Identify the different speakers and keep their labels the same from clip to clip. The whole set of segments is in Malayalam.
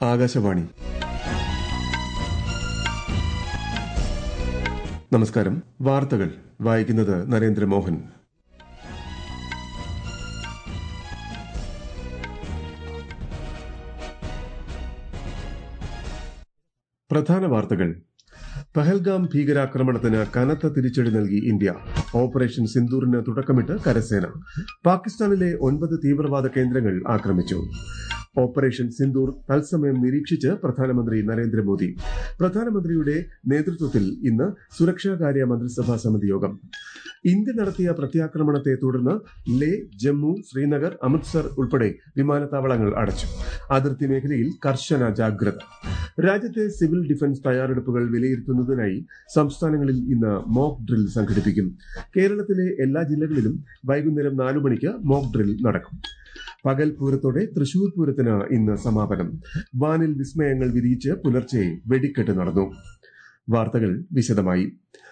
Speaker 1: ആകാശവാണി നമസ്കാരം വാർത്തകൾ വായിക്കുന്നത് നരേന്ദ്രമോഹൻ പ്രധാന വാർത്തകൾ പഹൽഗാം ഭീകരാക്രമണത്തിന് കനത്ത തിരിച്ചടി നൽകി ഇന്ത്യ ഓപ്പറേഷൻ സിന്ദൂറിന് തുടക്കമിട്ട് കരസേന പാകിസ്ഥാനിലെ ഒൻപത് തീവ്രവാദ കേന്ദ്രങ്ങൾ ആക്രമിച്ചു ഓപ്പറേഷൻ സിന്ദൂർ തത്സമയം നിരീക്ഷിച്ച് പ്രധാനമന്ത്രി നരേന്ദ്രമോദി പ്രധാനമന്ത്രിയുടെ നേതൃത്വത്തിൽ ഇന്ന് സുരക്ഷാകാര്യ മന്ത്രിസഭാ സമിതി യോഗം ഇന്ത്യ നടത്തിയ പ്രത്യാക്രമണത്തെ തുടർന്ന് ലേ ജമ്മു ശ്രീനഗർ അമൃത്സർ ഉൾപ്പെടെ വിമാനത്താവളങ്ങൾ അടച്ചു അതിർത്തി മേഖലയിൽ കർശന ജാഗ്രത രാജ്യത്തെ സിവിൽ ഡിഫൻസ് തയ്യാറെടുപ്പുകൾ വിലയിരുത്തുന്നതിനായി സംസ്ഥാനങ്ങളിൽ ഇന്ന് മോക്ക് ഡ്രിൽ സംഘടിപ്പിക്കും കേരളത്തിലെ എല്ലാ ജില്ലകളിലും വൈകുന്നേരം നാലു മണിക്ക് മോക്ക് ഡ്രിൽ നടക്കും പകൽ പൂരത്തോടെ തൃശൂർ പൂരത്തിന് ഇന്ന് സമാപനം വാനിൽ വിസ്മയങ്ങൾ വിരിയിച്ച് പുലർച്ചെ വെടിക്കെട്ട് നടന്നു വാർത്തകൾ വിശദമായി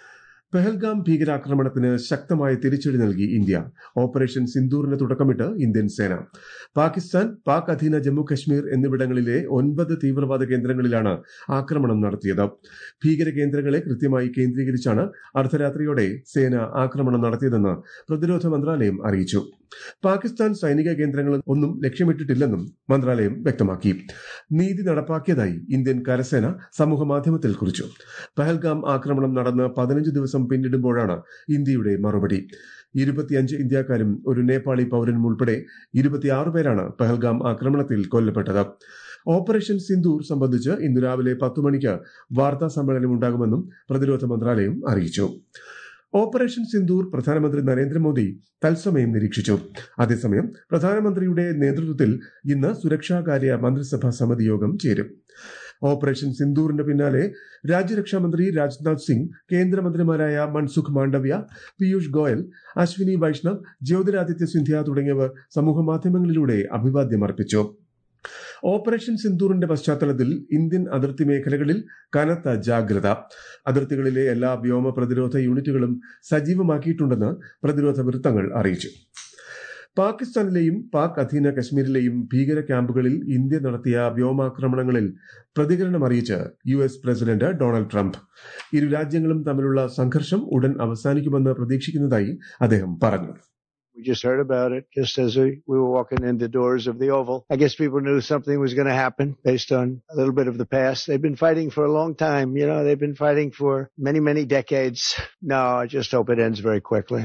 Speaker 1: പെഹൽഗാം ഭീകരാക്രമണത്തിന് ശക്തമായ തിരിച്ചടി നൽകി ഇന്ത്യ ഓപ്പറേഷൻ സിന്ദൂറിന് തുടക്കമിട്ട് ഇന്ത്യൻ സേന പാകിസ്ഥാൻ പാക് അധീന ജമ്മു കശ്മീർ എന്നിവിടങ്ങളിലെ ഒൻപത് തീവ്രവാദ കേന്ദ്രങ്ങളിലാണ് ആക്രമണം നടത്തിയത് ഭീകര കേന്ദ്രങ്ങളെ കൃത്യമായി കേന്ദ്രീകരിച്ചാണ് അർദ്ധരാത്രിയോടെ സേന ആക്രമണം നടത്തിയതെന്ന് പ്രതിരോധ മന്ത്രാലയം അറിയിച്ചു പാകിസ്ഥാൻ സൈനിക കേന്ദ്രങ്ങൾ ഒന്നും ലക്ഷ്യമിട്ടിട്ടില്ലെന്നും മന്ത്രാലയം വ്യക്തമാക്കി നീതി നടപ്പാക്കിയതായി ഇന്ത്യൻ കരസേന സമൂഹമാധ്യമത്തിൽ കുറിച്ചു പഹൽഗാം ആക്രമണം നടന്ന് പതിനഞ്ച് ദിവസം പിന്നിടുമ്പോഴാണ് ഇന്ത്യയുടെ മറുപടി ഇരുപത്തിയഞ്ച് ഇന്ത്യക്കാരും ഒരു നേപ്പാളി പൌരനും ഉൾപ്പെടെ ഇരുപത്തിയാറ് പേരാണ് പഹൽഗാം ആക്രമണത്തിൽ കൊല്ലപ്പെട്ടത് ഓപ്പറേഷൻ സിന്ദൂർ സംബന്ധിച്ച് ഇന്ന് രാവിലെ പത്തു മണിക്ക് വാർത്താ സമ്മേളനം ഉണ്ടാകുമെന്നും പ്രതിരോധ മന്ത്രാലയം അറിയിച്ചു ഓപ്പറേഷൻ സിന്ദൂർ പ്രധാനമന്ത്രി നരേന്ദ്രമോദി തത്സമയം നിരീക്ഷിച്ചു അതേസമയം പ്രധാനമന്ത്രിയുടെ നേതൃത്വത്തിൽ ഇന്ന് സുരക്ഷാകാര്യ മന്ത്രിസഭാ സമിതി യോഗം ചേരും ഓപ്പറേഷൻ സിന്ദൂറിന് പിന്നാലെ രാജ്യരക്ഷാമന്ത്രി രാജ്നാഥ് സിംഗ് കേന്ദ്രമന്ത്രിമാരായ മൻസുഖ് മാണ്ഡവ്യ പീയൂഷ് ഗോയൽ അശ്വിനി വൈഷ്ണവ് ജ്യോതിരാദിത്യ സിന്ധ്യ തുടങ്ങിയവർ സമൂഹമാധ്യമങ്ങളിലൂടെ അഭിവാദ്യം അർപ്പിച്ചു ഓപ്പറേഷൻ സിന്ദൂറിന്റെ പശ്ചാത്തലത്തിൽ ഇന്ത്യൻ അതിർത്തി മേഖലകളിൽ കനത്ത ജാഗ്രത അതിർത്തികളിലെ എല്ലാ വ്യോമ പ്രതിരോധ യൂണിറ്റുകളും സജീവമാക്കിയിട്ടുണ്ടെന്ന് പ്രതിരോധ വൃത്തങ്ങൾ അറിയിച്ചു പാകിസ്ഥാനിലെയും പാക് അധീന കശ്മീരിലെയും ഭീകര ക്യാമ്പുകളിൽ ഇന്ത്യ നടത്തിയ വ്യോമാക്രമണങ്ങളിൽ പ്രതികരണം അറിയിച്ച് U S president Donald Trump ഇരു രാജ്യങ്ങളും തമ്മിലുള്ള സംഘർഷം ഉടൻ അവസാനിക്കുമെന്ന് പ്രതീക്ഷിക്കുന്നതായി അദ്ദേഹം പറഞ്ഞു
Speaker 2: We just heard about it just as we, we were walking in the doors of the Oval. I guess people knew something was going to happen based on a little bit of the past. They've been fighting for a long time. You know, they've been fighting for many, many decades. No, I just hope it ends very quickly.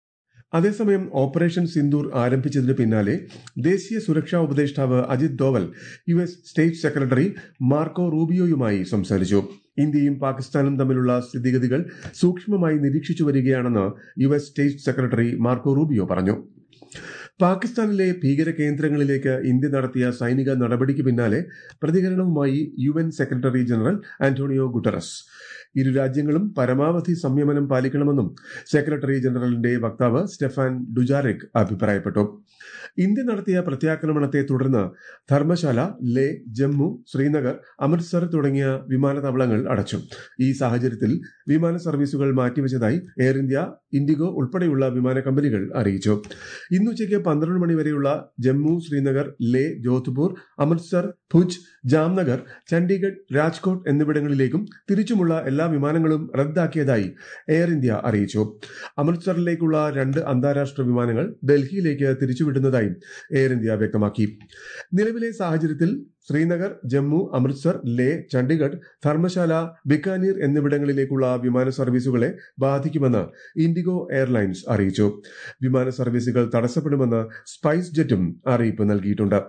Speaker 1: അതേസമയം ഓപ്പറേഷൻ സിന്ദൂർ ആരംഭിച്ചതിന് പിന്നാലെ ദേശീയ സുരക്ഷാ ഉപദേഷ്ടാവ് Ajit Doval U S state secretary Marco റൂബിയോയുമായി സംസാരിച്ചു ഇന്ത്യയും പാകിസ്ഥാനും തമ്മിലുള്ള സ്ഥിതിഗതികൾ സൂക്ഷ്മമായി നിരീക്ഷിച്ചു വരികയാണെന്ന് U S state secretary Marco Rubio പറഞ്ഞു പാകിസ്ഥാനിലെ ഭീകര കേന്ദ്രങ്ങളിലേക്ക് ഇന്ത്യ നടത്തിയ സൈനിക നടപടിക്ക് പിന്നാലെ പ്രതികരണവുമായി U N secretary general Antonio Guterres ഇരു രാജ്യങ്ങളും പരമാവധി സംയമനം പാലിക്കണമെന്നും സെക്രട്ടറി ജനറലിന്റെ വക്താവ് സ്റ്റെഫാൻ ഡുജാറിക് അഭിപ്രായപ്പെട്ടു ഇന്ത്യ നടത്തിയ പ്രത്യാക്രമണത്തെ തുടർന്ന് ധർമ്മശാല ലേ ജമ്മു ശ്രീനഗർ അമൃത്സർ തുടങ്ങിയ വിമാനത്താവളങ്ങൾ അടച്ചു ഈ സാഹചര്യത്തിൽ വിമാന സർവീസുകൾ മാറ്റിവെച്ചതായി എയർ ഇന്ത്യ ഇൻഡിഗോ ഉൾപ്പെടെയുള്ള വിമാന കമ്പനികൾ അറിയിച്ചു ഇന്നുച്ചയ്ക്ക് പന്ത്രണ്ട് മണിവരെയുള്ള ജമ്മു ശ്രീനഗർ ലേ ജോധ്പൂർ അമൃത്സർ ഭുജ് ജാംനഗർ ചണ്ഡീഗഡ് രാജ്കോട്ട് എന്നിവിടങ്ങളിലേക്കും തിരിച്ചുമുള്ള എല്ലാ വിമാനങ്ങളും റദ്ദാക്കിയതായി എയർ ഇന്ത്യ അറിയിച്ചു അമൃത്സറിലേക്കുള്ള രണ്ട് അന്താരാഷ്ട്ര വിമാനങ്ങൾ ഡൽഹിയിലേക്ക് തിരിച്ചുവിടുന്നതായും എയർ ഇന്ത്യ വ്യക്തമാക്കി നിലവിലെ സാഹചര്യത്തിൽ ശ്രീനഗർ ജമ്മു അമൃത്സർ ലേ ചണ്ഡീഗഡ് ധർമ്മശാല ബിക്കാനീർ എന്നിവിടങ്ങളിലേക്കുള്ള വിമാന സർവീസുകളെ ബാധിക്കുമെന്ന് ഇൻഡിഗോ എയർലൈൻസ് അറിയിച്ചു വിമാന സർവീസുകൾ തടസ്സപ്പെടുമെന്ന് സ്പൈസ് ജെറ്റും അറിയിപ്പ് നൽകിയിട്ടുണ്ട്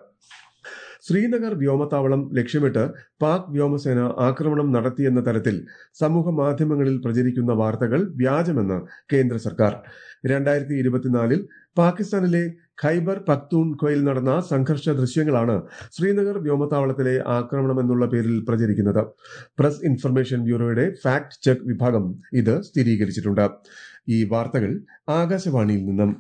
Speaker 1: ശ്രീനഗർ വ്യോമത്താവളം ലക്ഷ്യമിട്ട് പാക് വ്യോമസേന ആക്രമണം നടത്തിയെന്ന തരത്തിൽ സമൂഹ മാധ്യമങ്ങളിൽ പ്രചരിക്കുന്ന വാർത്തകൾ വ്യാജമെന്ന് കേന്ദ്ര സർക്കാർ രണ്ടായിരത്തി ഇരുപത്തിനാലിൽ പാകിസ്ഥാനിലെ ഖൈബർ പക്തൂൺഖോയിൽ നടന്ന സംഘർഷ ദൃശ്യങ്ങളാണ് ശ്രീനഗർ വ്യോമത്താവളത്തിലെ ആക്രമണമെന്നുള്ള പേരിൽ പ്രചരിക്കുന്നത് പ്രസ് ഇൻഫർമേഷൻ ബ്യൂറോയുടെ ഫാക്ട് ചെക്ക് വിഭാഗം ഇത് സ്ഥിരീകരിച്ചിട്ടുണ്ട് ഈ വാർത്തകൾ ആകാശവാണിയിൽ നിന്നും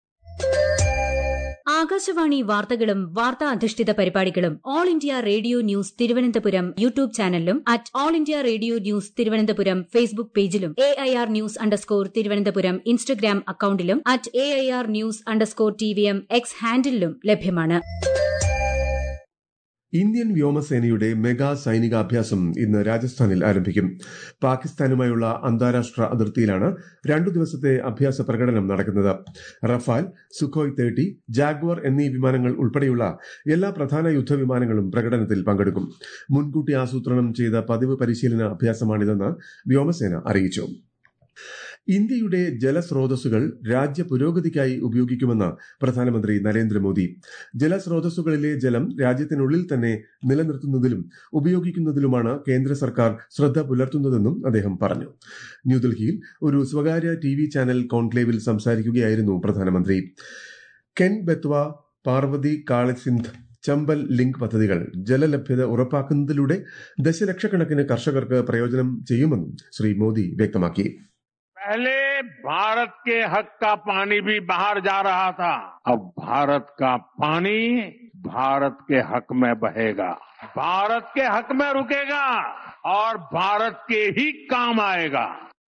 Speaker 3: ആകാശവാണി വാർത്തകളും വാർത്താ അധിഷ്ഠിത പരിപാടികളും all India radio news Thiruvananthapuram YouTube ചാനലിലും at all India radio news Thiruvananthapuram Facebook പേജിലും A I R news underscore Thiruvananthapuram Instagram അക്കൌണ്ടിലും at A I R news underscore T V M X ഹാൻഡിലും ലഭ്യമാണ്
Speaker 1: ഇന്ത്യൻ വ്യോമസേനയുടെ മെഗാ സൈനികാഭ്യാസം ഇന്ന് രാജസ്ഥാനിൽ ആരംഭിക്കും പാകിസ്ഥാനുമായുള്ള അന്താരാഷ്ട്ര അതിർത്തിയിലാണ് രണ്ടു ദിവസത്തെ അഭ്യാസ പ്രകടനം നടക്കുന്നത് റഫാൽ സുഖോയ് തേർട്ടി ജാഗ്വർ എന്നീ വിമാനങ്ങൾ ഉൾപ്പെടെയുള്ള എല്ലാ പ്രധാന യുദ്ധവിമാനങ്ങളും പ്രകടനത്തിൽ പങ്കെടുക്കും മുൻകൂട്ടി ആസൂത്രണം ചെയ്ത പതിവ് പരിശീലന അഭ്യാസമാണിതെന്ന് വ്യോമസേന അറിയിച്ചു ഇന്ത്യയുടെ ജലസ്രോതസ്സുകൾ രാജ്യ പുരോഗതിക്കായി ഉപയോഗിക്കുമെന്ന് പ്രധാനമന്ത്രി നരേന്ദ്രമോദി ജലസ്രോതസ്സുകളിലെ ജലം രാജ്യത്തിനുള്ളിൽ തന്നെ നിലനിർത്തുന്നതിലും ഉപയോഗിക്കുന്നതിലുമാണ് കേന്ദ്ര സർക്കാർ ശ്രദ്ധ പുലർത്തുന്നതെന്നും അദ്ദേഹം പറഞ്ഞു ന്യൂഡൽഹിയിൽ ഒരു സ്വകാര്യ ടി വി ചാനൽ കോൺക്ലേവിൽ സംസാരിക്കുകയായിരുന്നു പ്രധാനമന്ത്രി കെൻ ബെത്വ പാർവതി കാളിസിന്ധ് ചമ്പൽ ലിങ്ക് പദ്ധതികൾ ജലലഭ്യത ഉറപ്പാക്കുന്നതിലൂടെ ദശലക്ഷക്കണക്കിന് കർഷകർക്ക് പ്രയോജനം ചെയ്യുമെന്നും ശ്രീ മോദി വ്യക്തമാക്കി
Speaker 4: पहले भारत के हक का पानी भी बाहर जा रहा था अब भारत का पानी भारत के हक में बहेगा भारत के हक में रुकेगा और भारत के ही काम आएगा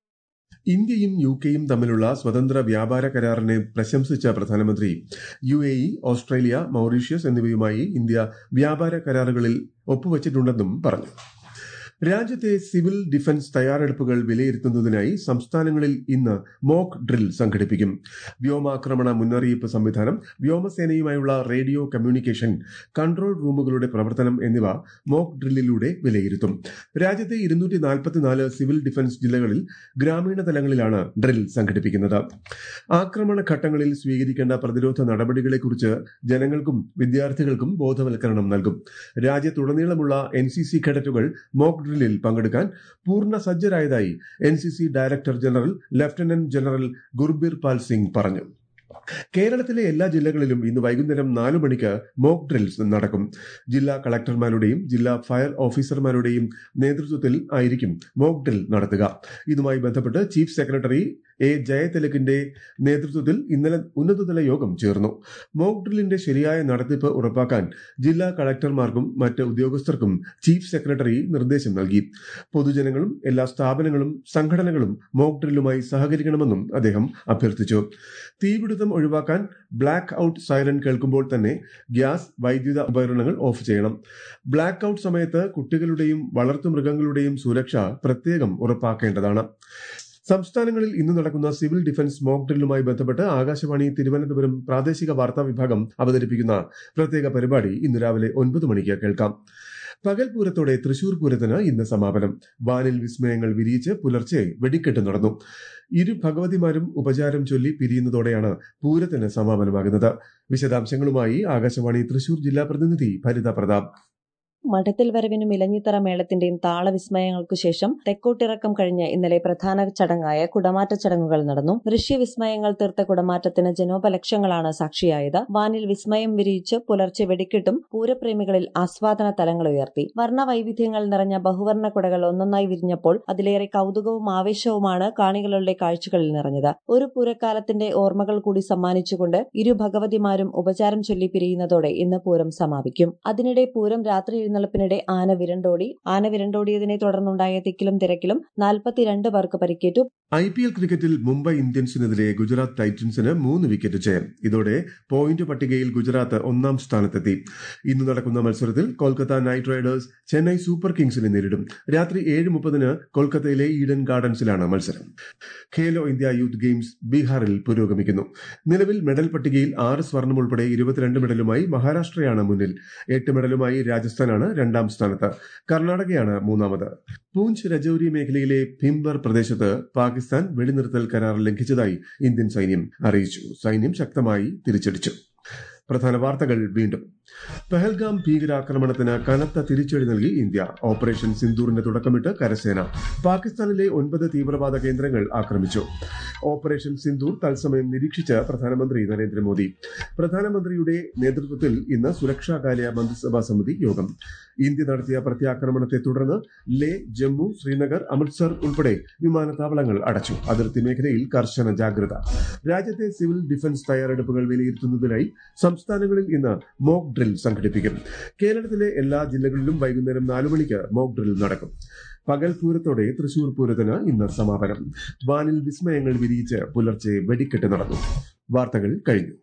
Speaker 1: ഇന്ത്യയും യു കെയും തമ്മിലുള്ള സ്വതന്ത്ര വ്യാപാര കരാറിനെ പ്രശംസിച്ച പ്രധാനമന്ത്രി U A E Australia Mauritius എന്നിവയുമായി ഇന്ത്യ വ്യാപാര കരാറുകളിൽ ഒപ്പുവച്ചിട്ടുണ്ടെന്നും പറഞ്ഞു രാജ്യത്തെ സിവിൽ ഡിഫൻസ് തയ്യാറെടുപ്പുകൾ വിലയിരുത്തുന്നതിനായി സംസ്ഥാനങ്ങളിൽ ഇന്ന് മോക്ക് ഡ്രിൽ സംഘടിപ്പിക്കും വ്യോമാക്രമണ മുന്നറിയിപ്പ് സംവിധാനം വ്യോമസേനയുമായുള്ള റേഡിയോ കമ്മ്യൂണിക്കേഷൻ കൺട്രോൾ റൂമുകളുടെ പ്രവർത്തനം എന്നിവ മോക്ക് ഡ്രില്ലിലൂടെ വിലയിരുത്തും രാജ്യത്തെ ഇരുന്നൂറ്റി നാൽപ്പത്തിനാല് സിവിൽ ഡിഫൻസ് ജില്ലകളിൽ ഗ്രാമീണ തലങ്ങളിലാണ് ഡ്രിൽ സംഘടിപ്പിക്കുന്നത് ആക്രമണ ഘട്ടങ്ങളിൽ സ്വീകരിക്കേണ്ട പ്രതിരോധ നടപടികളെക്കുറിച്ച് ജനങ്ങൾക്കും വിദ്യാർത്ഥികൾക്കും ബോധവൽക്കരണം നൽകും രാജ്യത്തുടനീളമുള്ള എൻ സി സി കേഡറ്റുകൾ മോക്ക് ഡ്രില്ലിൽ പങ്കെടുക്കാൻ പൂർണ്ണ സജ്ജരായതായി N C C director general lieutenant general Gurbir Pal Singh പറഞ്ഞു കേരളത്തിലെ എല്ലാ ജില്ലകളിലും ഇന്ന് വൈകുന്നേരം നാലു മണിക്ക് മോക്ക് ഡ്രിൽസ് നടക്കും ജില്ലാ കളക്ടർമാരുടെയും ജില്ലാ ഫയർ ഓഫീസർമാരുടെയും നേതൃത്വത്തിൽ ആയിരിക്കും മോക്ക് ഡ്രിൽ നടത്തുക ഇതുമായി ബന്ധപ്പെട്ട് ചീഫ് സെക്രട്ടറി എ ജയതിലകിന്റെ നേതൃത്വത്തിൽ ഇന്നലെ ഉന്നതതല യോഗം ചേർന്നു മോക്ക് ഡ്രില്ലിന്റെ ശരിയായ നടത്തിപ്പ് ഉറപ്പാക്കാൻ ജില്ലാ കളക്ടർമാർക്കും മറ്റ് ഉദ്യോഗസ്ഥർക്കും ചീഫ് സെക്രട്ടറി നിർദ്ദേശം നൽകി പൊതുജനങ്ങളും എല്ലാ സ്ഥാപനങ്ങളും സംഘടനകളും മോക്ക് ഡ്രില്ലുമായി സഹകരിക്കണമെന്നും അദ്ദേഹം അഭ്യർത്ഥിച്ചു തീപിടുത്തം ഒഴിവാക്കാൻ ബ്ലാക്ക് ഔട്ട് സൈറൻ കേൾക്കുമ്പോൾ തന്നെ ഗ്യാസ് വൈദ്യുത ഉപകരണങ്ങൾ ഓഫ് ചെയ്യണം ബ്ലാക്ക് ഔട്ട് സമയത്ത് കുട്ടികളുടെയും വളർത്തുമൃഗങ്ങളുടെയും സുരക്ഷ പ്രത്യേകം ഉറപ്പാക്കേണ്ടതാണ് സംസ്ഥാനങ്ങളിൽ ഇന്ന് നടക്കുന്ന സിവിൽ ഡിഫൻസ് മോക്ക് ഡ്രില്ലുമായി ബന്ധപ്പെട്ട് ആകാശവാണി തിരുവനന്തപുരം പ്രാദേശിക വാർത്താ വിഭാഗം അവതരിപ്പിക്കുന്ന പ്രത്യേക പരിപാടി ഇന്ന് രാവിലെ ഒൻപത് മണിക്ക് കേൾക്കാം പകൽ പൂരത്തോടെ തൃശൂർ പൂരത്തിന് ഇന്ന് സമാപനം വാനിൽ വിസ്മയങ്ങൾ വിരിയിച്ച് പുലർച്ചെ വെടിക്കെട്ട് നടന്നു ഇരു ഭഗവതിമാരും ഉപചാരം ചൊല്ലി പിരിയുന്നതോടെയാണ് പൂരത്തിന് സമാപനമാകുന്നത് വിശദാംശങ്ങളുമായി ആകാശവാണി തൃശൂർ ജില്ലാ പ്രതിനിധി ഭരിത പ്രതാപ്
Speaker 5: മഠത്തിൽ വരവിനും ഇലഞ്ഞിത്തറ മേളത്തിന്റെയും താളവിസ്മയങ്ങൾക്കു ശേഷം തെക്കോട്ടിറക്കം കഴിഞ്ഞ് ഇന്നലെ പ്രധാന ചടങ്ങായ കുടമാറ്റ ചടങ്ങുകൾ നടന്നു ദൃശ്യവിസ്മയങ്ങൾ തീർത്ത കുടമാറ്റത്തിന് ജനോപലക്ഷങ്ങളാണ് സാക്ഷിയായത് വാനിൽ വിസ്മയം വിരിയിച്ച് പുലർച്ചെ വെടിക്കെട്ടും പൂരപ്രേമികളിൽ ആസ്വാദന തലങ്ങൾ ഉയർത്തി വർണ്ണവൈവിധ്യങ്ങൾ നിറഞ്ഞ ബഹുവർണ്ണ കുടകൾ ഒന്നൊന്നായി വിരിഞ്ഞപ്പോൾ അതിലേറെ കൗതുകവും ആവേശവുമാണ് കാണികളുടെ കാഴ്ചകളിൽ നിറഞ്ഞത് ഒരു പൂരക്കാലത്തിന്റെ ഓർമ്മകൾ കൂടി സമ്മാനിച്ചുകൊണ്ട് ഇരു ഭഗവതിമാരും ഉപചാരം ചൊല്ലി പിരിയുന്നതോടെ ഇന്ന് പൂരം സമാപിക്കും അതിനിടെ പൂരം രാത്രി എഴുന്നള്ളിപ്പിനിടെ ആന വിരണ്ടോടി ആന വിരണ്ടോടിയതിനെ തുടർന്നുണ്ടായ തിക്കിലും തിരക്കിലും നാൽപ്പത്തിരണ്ട് പേർക്ക് പരിക്കേറ്റു
Speaker 1: ഐ പി എൽ ക്രിക്കറ്റിൽ മുംബൈ ഇന്ത്യൻസിനെതിരെ ഗുജറാത്ത് ടൈറ്റൻസിന് മൂന്ന് വിക്കറ്റ് ജയം ഇതോടെ പോയിന്റ് പട്ടികയിൽ ഗുജറാത്ത് ഒന്നാം സ്ഥാനത്തെത്തി ഇന്ന് നടക്കുന്ന മത്സരത്തിൽ Kolkata Knight Riders Chennai Super കിങ്സിനെ നേരിടും രാത്രി ഏഴ് മുപ്പതിന് കൊൽക്കത്തയിലെ ഈഡൻ ഗാർഡൻസിലാണ് മത്സരം ഖേലോ ഇന്ത്യ യൂത്ത് ഗെയിംസ് ബീഹാറിൽ പുരോഗമിക്കുന്നു നിലവിൽ മെഡൽ പട്ടികയിൽ ആറ് സ്വർണം ഉൾപ്പെടെ ഇരുപത്തിരണ്ട് മെഡലുമായി മഹാരാഷ്ട്രയാണ് മുന്നിൽ എട്ട് മെഡലുമായി രാജസ്ഥാനാണ് രണ്ടാം സ്ഥാനത്ത് കർണാടകയാണ് മൂന്നാമത് പൂഞ്ച് രജൌരി മേഖലയിലെ ഭിംബർ പ്രദേശത്ത് പാകിസ്ഥാൻ വെടിനിർത്തൽ കരാർ ലംഘിച്ചതായി ഇന്ത്യൻ സൈന്യം അറിയിച്ചു സൈന്യം ശക്തമായി തിരിച്ചടിച്ചു പ്രധാന വാർത്തകൾ വീണ്ടും പെഹൽഗാം ഭീകരാക്രമണത്തിന് കനത്ത തിരിച്ചടി നൽകി ഇന്ത്യ ഓപ്പറേഷൻ സിന്ദൂറിന് തുടക്കമിട്ട് കരസേന പാകിസ്ഥാനിലെ ഒൻപത് തീവ്രവാദ കേന്ദ്രങ്ങൾ ആക്രമിച്ചു ഓപ്പറേഷൻ സിന്ദൂർ തത്സമയം നിരീക്ഷിച്ച് പ്രധാനമന്ത്രി നരേന്ദ്രമോദി പ്രധാനമന്ത്രിയുടെ നേതൃത്വത്തിൽ ഇന്ന് സുരക്ഷാകാര്യ മന്ത്രിസഭാ സമിതി യോഗം ഇന്ത്യ നടത്തിയ പ്രത്യാക്രമണത്തെ തുടർന്ന് ലേ ജമ്മു ശ്രീനഗർ അമൃത്സർ ഉൾപ്പെടെ വിമാനത്താവളങ്ങൾ അടച്ചു അതിർത്തി മേഖലയിൽ കർശന ജാഗ്രത രാജ്യത്തെ സിവിൽ ഡിഫൻസ് തയ്യാറെടുപ്പുകൾ വിലയിരുത്തുന്നതിനായി സംസ്ഥാനങ്ങളിൽ ഇന്ന് മോക്ക് ഡ്രിൽ സംഘടിപ്പിക്കും കേരളത്തിലെ എല്ലാ ജില്ലകളിലും വൈകുന്നേരം നാലു മണിക്ക് മോക്ക് ഡ്രിൽ നടക്കും പകൽ പൂരത്തോടെ തൃശൂർ പൂരത്തിന് ഇന്ന് സമാപനം വാനിൽ വിസ്മയങ്ങൾ വിരിയിച്ച് പുലർച്ചെ വെടിക്കെട്ട് നടന്നു വാർത്തകൾ കഴിഞ്ഞു